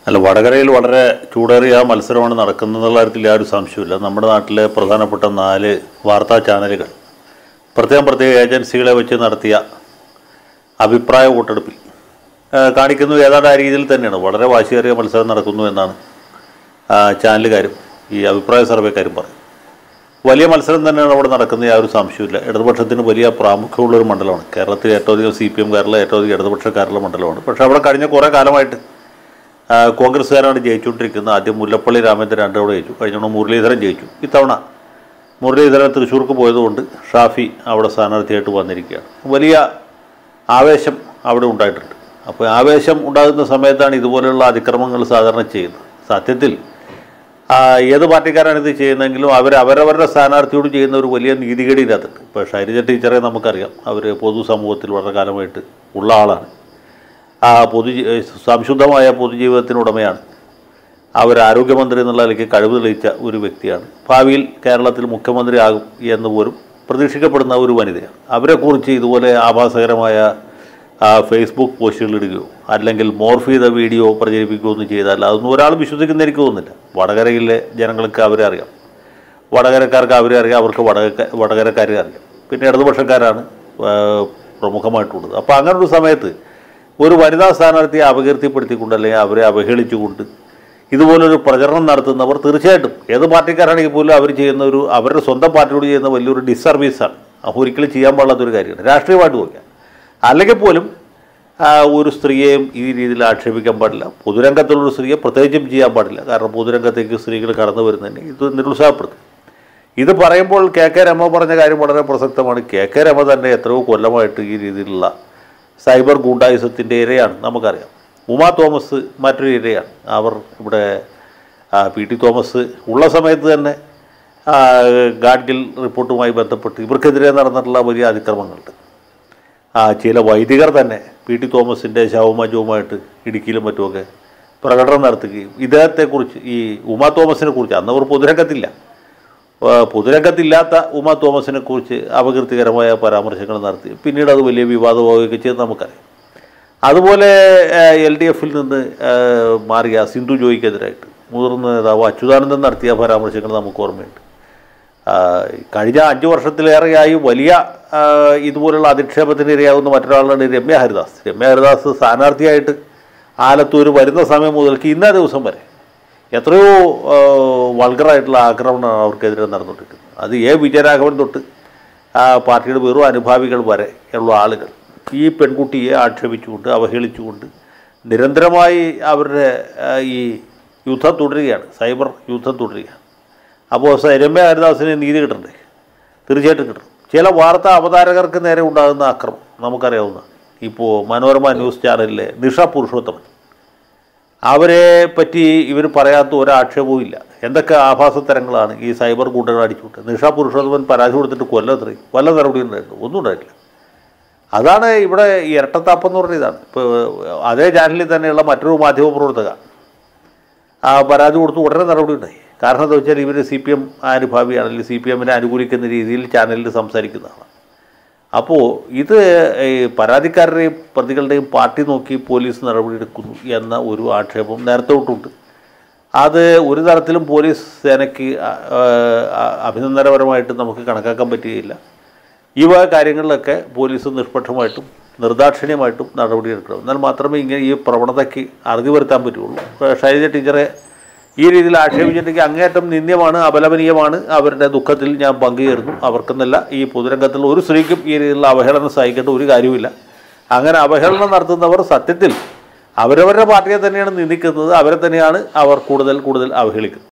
അല്ല വടകരയിൽ വളരെ ചൂടേറിയ മത്സരമാണ് നടക്കുന്നതെന്നുള്ള കാര്യത്തിൽ യാതൊരു സംശയമില്ല നമ്മുടെ നാട്ടിലെ പ്രധാനപ്പെട്ട നാല് വാർത്താ ചാനലുകൾ പ്രത്യേകം പ്രത്യേക ഏജൻസികളെ വെച്ച് നടത്തിയ അഭിപ്രായ വോട്ടെടുപ്പിൽ ആ, കാണിക്കുന്നത് ഏതാണ്ട് ആ രീതിയിൽ തന്നെയാണ് വളരെ വാശിയേറിയ മത്സരം നടക്കുന്നു എന്നാണ് ആ, ചാനലുകാരും ഈ അഭിപ്രായ സർവേക്കാരും പറയും വലിയ മത്സരം തന്നെയാണ് അവിടെ നടക്കുന്നത് യാതൊരു സംശയമില്ല ഇടതുപക്ഷത്തിന് വലിയ പ്രാമുഖ്യമുള്ളൊരു മണ്ഡലമാണ് കേരളത്തിൽ ഏറ്റവും അധികം സി പി എംകാരിലെ ഏറ്റവും അധികം ഇടതുപക്ഷക്കാരുള്ള മണ്ഡലമാണ് പക്ഷേ അവിടെ കഴിഞ്ഞ കുറേ കാലമായിട്ട് ആ, കോൺഗ്രസ്സുകാരാണ് ജയിച്ചുകൊണ്ടിരിക്കുന്നത് ആദ്യം മുല്ലപ്പള്ളി രാമേന്ദ്രൻ രണ്ട് തവണ ജയിച്ചു കഴിഞ്ഞ തവണ മുരളീധരൻ ജയിച്ചു ഇത്തവണ മുരളീധരൻ തൃശ്ശൂർക്ക് പോയതുകൊണ്ട് ഷാഫി അവിടെ സ്ഥാനാർത്ഥിയായിട്ട് വന്നിരിക്കുകയാണ് വലിയ ആവേശം അവിടെ ഉണ്ടായിട്ടുണ്ട് അപ്പോൾ ആവേശം ഉണ്ടാകുന്ന സമയത്താണ് ഇതുപോലെയുള്ള അതിക്രമങ്ങൾ സാധാരണ ചെയ്യുന്നത് സത്യത്തിൽ ആ, ഏത് പാർട്ടിക്കാരാണ് ഇത് ചെയ്യുന്നതെങ്കിലും അവർ അവരവരുടെ സ്ഥാനാർത്ഥിയോട് ചെയ്യുന്ന ഒരു വലിയ നീതികേട് ഇതിനകത്തുണ്ട് ഇപ്പോൾ ഷൈലജ ടീച്ചറെ നമുക്കറിയാം അവർ പൊതുസമൂഹത്തിൽ വളരെ കാലമായിട്ട് ഉള്ള ആളാണ് ആ പൊതു സംശുദ്ധമായ പൊതുജീവിതത്തിന് ഉടമയാണ് അവർ ആരോഗ്യമന്ത്രി എന്നുള്ള നിലയ്ക്ക് കഴിവ് തെളിയിച്ച ഒരു വ്യക്തിയാണ് ഭാവിയിൽ കേരളത്തിൽ മുഖ്യമന്ത്രി ആകും എന്ന് പോലും പ്രതീക്ഷിക്കപ്പെടുന്ന ഒരു വനിതയാണ് അവരെക്കുറിച്ച് ഇതുപോലെ ആഭാസകരമായ ആ, ഫേസ്ബുക്ക് പോസ്റ്റുകൾ ഇടുകയോ അല്ലെങ്കിൽ മോർഫ് ചെയ്ത വീഡിയോ പ്രചരിപ്പിക്കുകയോ ഒന്നും ചെയ്താൽ അതൊന്നും ഒരാൾ വിശ്വസിക്കുന്ന എനിക്ക് തോന്നുന്നില്ല വടകരയിലെ ജനങ്ങൾക്ക് അവരെ അറിയാം വടകരക്കാർക്ക് അവരെ അറിയാം അവർക്ക് വടക വടകരക്കാരെ അറിയാം പിന്നെ ഇടതുപക്ഷക്കാരാണ് ആ, പ്രമുഖമായിട്ടുള്ളത് അപ്പോൾ അങ്ങനെ ഒരു സമയത്ത് ഒരു വനിതാ സ്ഥാനാർത്ഥിയെ അപകീർത്തിപ്പെടുത്തിക്കൊണ്ട് അല്ലെങ്കിൽ അവരെ അവഹേളിച്ചുകൊണ്ട് ഇതുപോലൊരു പ്രചരണം നടത്തുന്നവർ തീർച്ചയായിട്ടും ഏത് പാർട്ടിക്കാരാണെങ്കിൽ പോലും അവർ ചെയ്യുന്ന ഒരു അവരുടെ സ്വന്തം പാർട്ടിയോട് ചെയ്യുന്ന വലിയൊരു ഡിസർവീസാണ് അപ്പോൾ ഒരിക്കലും ചെയ്യാൻ പാടില്ലാത്തൊരു കാര്യമാണ് രാഷ്ട്രീയമായിട്ട് നോക്കിയാൽ അല്ലെങ്കിൽ പോലും ആ, ഒരു സ്ത്രീയെയും ഈ രീതിയിൽ ആക്ഷേപിക്കാൻ പാടില്ല പൊതുരംഗത്തുള്ളൊരു സ്ത്രീയെ പ്രത്യേകിച്ചും ചെയ്യാൻ പാടില്ല കാരണം പൊതുരംഗത്തേക്ക് സ്ത്രീകൾ കടന്നു വരുന്നതിന് ഇത് നിരുത്സാഹപ്പെടുത്തും ഇത് പറയുമ്പോൾ കെ കെ രമ പറഞ്ഞ കാര്യം വളരെ പ്രസക്തമാണ് കെ കെ രമ തന്നെ എത്രയോ കൊല്ലമായിട്ട് ഈ രീതിയിലുള്ള സൈബർ ഗൂണ്ടായുസത്തിൻ്റെ ഇരയാണ് നമുക്കറിയാം ഉമാ തോമസ് മറ്റൊരു ഇരയാണ് അവർ ഇവിടെ ആ, പി ടി തോമസ് ഉള്ള സമയത്ത് തന്നെ ആ, ഗാഡ്ഗിൽ റിപ്പോർട്ടുമായി ബന്ധപ്പെട്ട് ഇവർക്കെതിരെ നടന്നിട്ടുള്ള വലിയ അതിക്രമങ്ങളുണ്ട് ആ ചില വൈദികർ തന്നെ പി ടി തോമസിൻ്റെ ശവമജവുമായിട്ട് ഇടുക്കിയിലും മറ്റുമൊക്കെ പ്രകടനം നടത്തുകയും ഇദ്ദേഹത്തെക്കുറിച്ച് ഈ ഉമാ തോമസിനെ കുറിച്ച് അന്ന് അവർ പൊതുരംഗത്തില്ല ആ, പൊതുരംഗത്തില്ലാത്ത ഉമാ തോമസിനെ കുറിച്ച് അപകീർത്തികരമായ പരാമർശങ്ങൾ നടത്തി പിന്നീട് അത് വലിയ വിവാദമാവുകയൊക്കെ ചെയ്ത് നമുക്കറിയാം അതുപോലെ എൽ ഡി എഫിൽ നിന്ന് ആ, മാറിയ സിന്ധു ജോയിക്കെതിരായിട്ട് മുതിർന്ന നേതാവ് അച്യുതാനന്ദൻ നടത്തിയ പരാമർശങ്ങൾ നമുക്ക് ഓർമ്മയുണ്ട് ആ, കഴിഞ്ഞ അഞ്ച് വർഷത്തിലേറെയായി വലിയ ആ, ഇതുപോലുള്ള അധിക്ഷേപത്തിന് ഇരയാകുന്ന മറ്റൊരാളാണ് രമ്യ ഹരിദാസ് രമ്യ ഹരിദാസ് സ്ഥാനാർത്ഥിയായിട്ട് ആലത്തൂർ വരുന്ന സമയം മുതൽക്ക് ഇന്നേ ദിവസം വരെ എത്രയോ ആ, വൾഗറായിട്ടുള്ള ആക്രമണമാണ് അവർക്കെതിരെ നടന്നുകൊണ്ടിരിക്കുന്നത് അത് എ വിജയരാഘവൻ തൊട്ട് ആ പാർട്ടിയുടെ വെറും അനുഭാവികൾ വരെ ഉള്ള ആളുകൾ ഈ പെൺകുട്ടിയെ ആക്ഷേപിച്ചുകൊണ്ട് അവഹേളിച്ചുകൊണ്ട് നിരന്തരമായി അവരുടെ ആ, ഈ യുദ്ധം തുടരുകയാണ് സൈബർ യുദ്ധം തുടരുകയാണ് അപ്പോൾ സ- രമ്യ ഹരിദാസിന് നീതി കിട്ടണ്ടേ തീർച്ചയായിട്ടും കിട്ടണം ചില വാർത്താ അവതാരകർക്ക് നേരെ ഉണ്ടാകുന്ന അക്രമം നമുക്കറിയാവുന്ന ഇപ്പോൾ മനോരമ ന്യൂസ് ചാനലിലെ നിഷ പുരുഷോത്തമൻ അവരെ പറ്റി ഇവർ പറയാത്ത ഒരാക്ഷേപവും ഇല്ല എന്തൊക്കെ ആഭാസത്തരങ്ങളാണ് ഈ സൈബർ ഗുണ്ടകൾ അടിച്ചുവിട്ടത് നിഷ പുരുഷോത്തമൻ പരാതി കൊടുത്തിട്ട് കൊല്ലം എത്രയും വല്ല നടപടി ഉണ്ടായിരുന്നു ഒന്നും ഉണ്ടായിട്ടില്ല അതാണ് ഇവിടെ ഈ ഇരട്ടത്താപ്പം എന്ന് പറഞ്ഞ ഇതാണ് ഇപ്പോൾ അതേ ചാനലിൽ തന്നെയുള്ള മറ്റൊരു മാധ്യമ പ്രവർത്തക ആ പരാതി കൊടുത്ത് ഉടനെ നടപടി ഉണ്ടായി കാരണം എന്താ വെച്ചാൽ ഇവർ സി പി എം അനുഭാവിയാണ് അല്ലെങ്കിൽ സി പി എമ്മിനെ അനുകൂലിക്കുന്ന രീതിയിൽ ചാനലിൽ സംസാരിക്കുന്നതാണ് അപ്പോൾ ഇത് ഈ പരാതിക്കാരുടെയും പ്രതികളുടെയും പാർട്ടി നോക്കി പോലീസ് നടപടിയെടുക്കുന്നു എന്ന ഒരു ആക്ഷേപം നേരത്തെ തൊട്ടുണ്ട് അത് ഒരു തരത്തിലും പോലീസ് സേനയ്ക്ക് ആ, ആ, അഭിനന്ദനപരമായിട്ട് നമുക്ക് കണക്കാക്കാൻ പറ്റുകയില്ല ഈ വക കാര്യങ്ങളിലൊക്കെ പോലീസ് നിഷ്പക്ഷമായിട്ടും നിർദാക്ഷിണ്യമായിട്ടും നടപടിയെടുക്കണം എന്നാൽ മാത്രമേ ഇങ്ങനെ ഈ പ്രവണതയ്ക്ക് അറുതി വരുത്താൻ പറ്റുള്ളൂ ഇപ്പോൾ ശൈലജ ടീച്ചറെ ഈ രീതിയിൽ ആക്ഷേപിച്ചിട്ടുണ്ടെങ്കിൽ അങ്ങേയറ്റം നിന്ദ്യമാണ് അപലപനീയമാണ് അവരുടെ ദുഃഖത്തിൽ ഞാൻ പങ്കുചേരുന്നു അവർക്കെന്നല്ല ഈ പൊതുരംഗത്തുള്ള ഒരു സ്ത്രീക്കും ഈ രീതിയിലുള്ള അവഹേളനം സഹിക്കേണ്ട ഒരു കാര്യമില്ല അങ്ങനെ അവഹേളനം നടത്തുന്നവർ സത്യത്തിൽ അവരവരുടെ പാർട്ടിയെ തന്നെയാണ് നിന്ദിക്കുന്നത് അവരെ തന്നെയാണ് അവർ കൂടുതൽ കൂടുതൽ അവഹേളിക്കുന്നത്